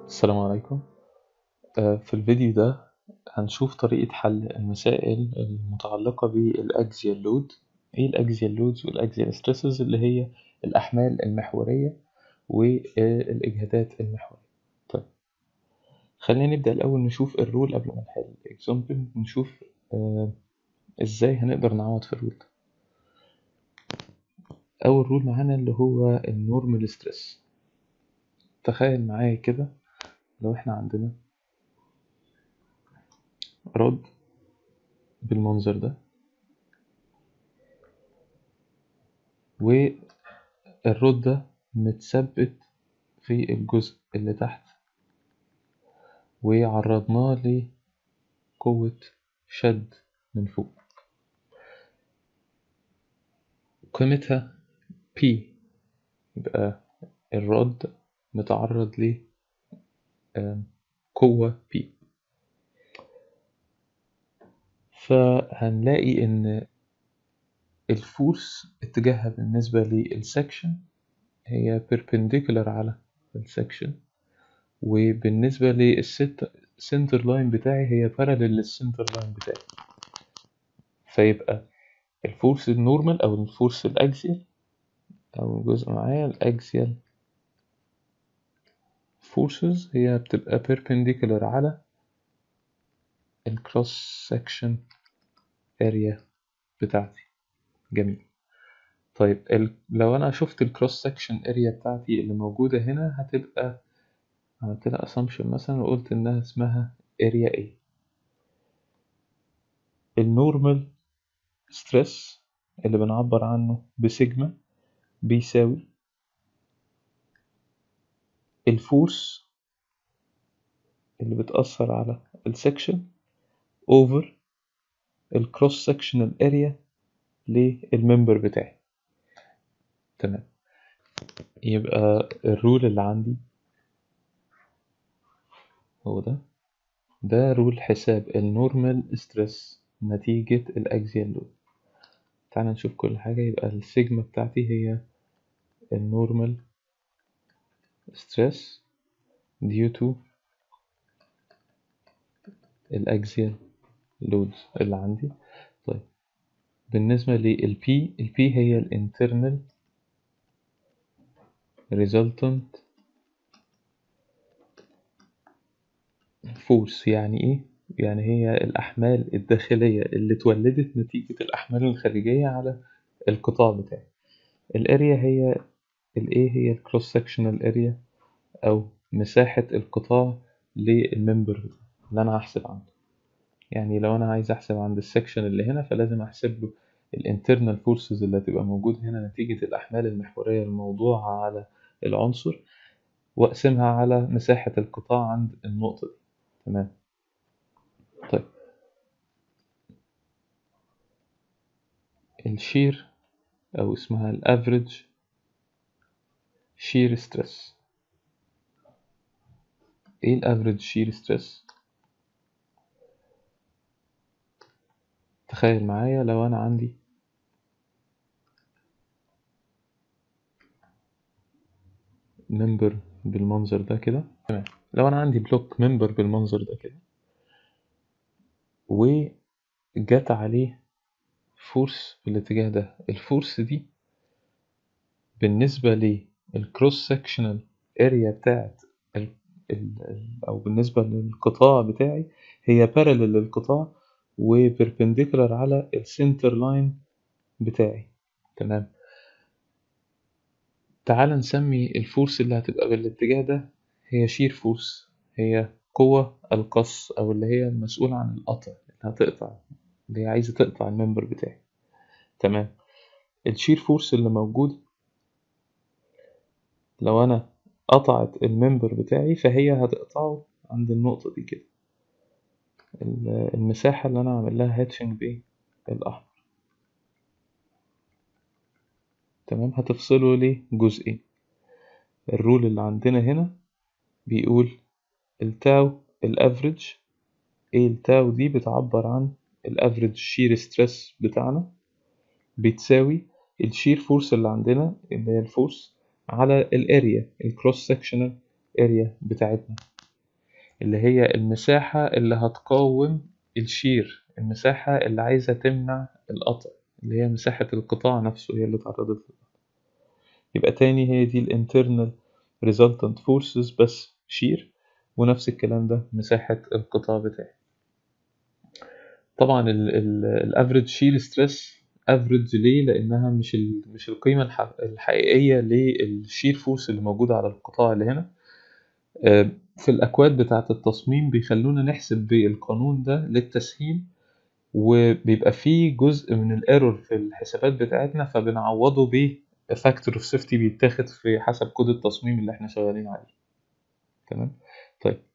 السلام عليكم آه، في الفيديو ده هنشوف طريقة حل المسائل المتعلقة بالأكزيال لود إيه الأكزيال لودز والأكزيال ستريسز اللي هي الأحمال المحورية والإجهادات المحورية طيب خلينا نبدأ الأول نشوف الرول قبل ما نحل إكزامبل نشوف آه، إزاي هنقدر نعوض في الرول ده أول رول معانا اللي هو النورمال ستريس تخيل معايا كده لو احنا عندنا رد بالمنظر ده والرد ده متثبت في الجزء اللي تحت وعرضناه لقوة شد من فوق قيمتها P يبقى الرد متعرض ل قوة P فهنلاقي إن الفورس اتجاهها بالنسبة للسكشن هي perpendicular على السكشن وبالنسبة للسنتر لاين بتاعي هي parallel للسنتر لاين بتاعي فيبقى الفورس النورمال أو الفورس الأكسيال أو جزء معايا الأكسيال forces هي بتبقى perpendicular على الكروس سكشن اريا بتاعتي جميل طيب ال... لو انا شفت الكروس سكشن اريا بتاعتي اللي موجودة هنا هتبقى عملت لها assumption مثلا وقلت انها اسمها اريا A النورمال ستريس اللي بنعبر عنه بسيجما بيساوي الفورس اللي بتأثر على السكشن over الكروس سكشنال اريا للممبر بتاعي تمام يبقى الرول اللي عندي هو ده ده رول حساب النورمال ستريس نتيجة الأكزيال لود تعال نشوف كل حاجة يبقى السيجما بتاعتي هي النورمال ستريس due to الأكزيال لود اللي عندي طيب بالنسبة لل P ال P هي ال internal resultant force يعني إيه؟ يعني هي الأحمال الداخلية اللي اتولدت نتيجة الأحمال الخارجية على القطاع بتاعي الاريا هي ال A هي ال cross sectional area أو مساحة القطاع للممبر اللي أنا هحسب عنده يعني لو أنا عايز أحسب عند السكشن اللي هنا فلازم أحسب له الانترنال فورسز اللي هتبقى موجود هنا نتيجة الأحمال المحورية الموضوعة على العنصر وأقسمها على مساحة القطاع عند النقطة دي تمام طيب الشير أو اسمها الافريج شير ستريس ايه الافريج شير ستريس تخيل معايا لو انا عندي ممبر بالمنظر ده كده تمام لو انا عندي بلوك ممبر بالمنظر ده كده وجت عليه فورس بالاتجاه ده الفورس دي بالنسبة للكروس سكشنال اريا بتاعت ال ال او بالنسبة للقطاع بتاعي هي بارلل للقطاع وبربنديكولار على السنتر لاين بتاعي تمام تعال نسمي الفورس اللي هتبقى بالاتجاه ده هي شير فورس هي قوة القص أو اللي هي المسؤولة عن القطع اللي هتقطع اللي هي عايزة تقطع الممبر بتاعي تمام الشير فورس اللي موجود لو أنا قطعت الممبر بتاعي فهي هتقطعه عند النقطة دي كده المساحة اللي أنا عامل لها هاتشنج بإيه الأحمر تمام هتفصله لجزئين الرول اللي عندنا هنا بيقول التاو الافريج ايه التاو دي بتعبر عن الافريج شير ستريس بتاعنا بتساوي الشير فورس اللي عندنا اللي هي الفورس على الاريا الكروس سكشنال اريا بتاعتنا اللي هي المساحة اللي هتقاوم الشير المساحة اللي عايزة تمنع القطع اللي هي مساحة القطاع نفسه هي اللي اتعرضت للقطع يبقى تاني هي دي ال internal resultant forces بس شير ونفس الكلام ده مساحة القطاع بتاعي طبعا الافريج شير ستريس افريج ليه لانها مش ال- مش القيمه الح- الحقيقيه للشير فورس اللي موجوده على القطاع اللي هنا آه، في الاكواد بتاعه التصميم بيخلونا نحسب بالقانون ده للتسهيل وبيبقى فيه جزء من الايرور في الحسابات بتاعتنا فبنعوضه ب فاكتور اوف سيفتي بيتاخد في حسب كود التصميم اللي احنا شغالين عليه تمام طيب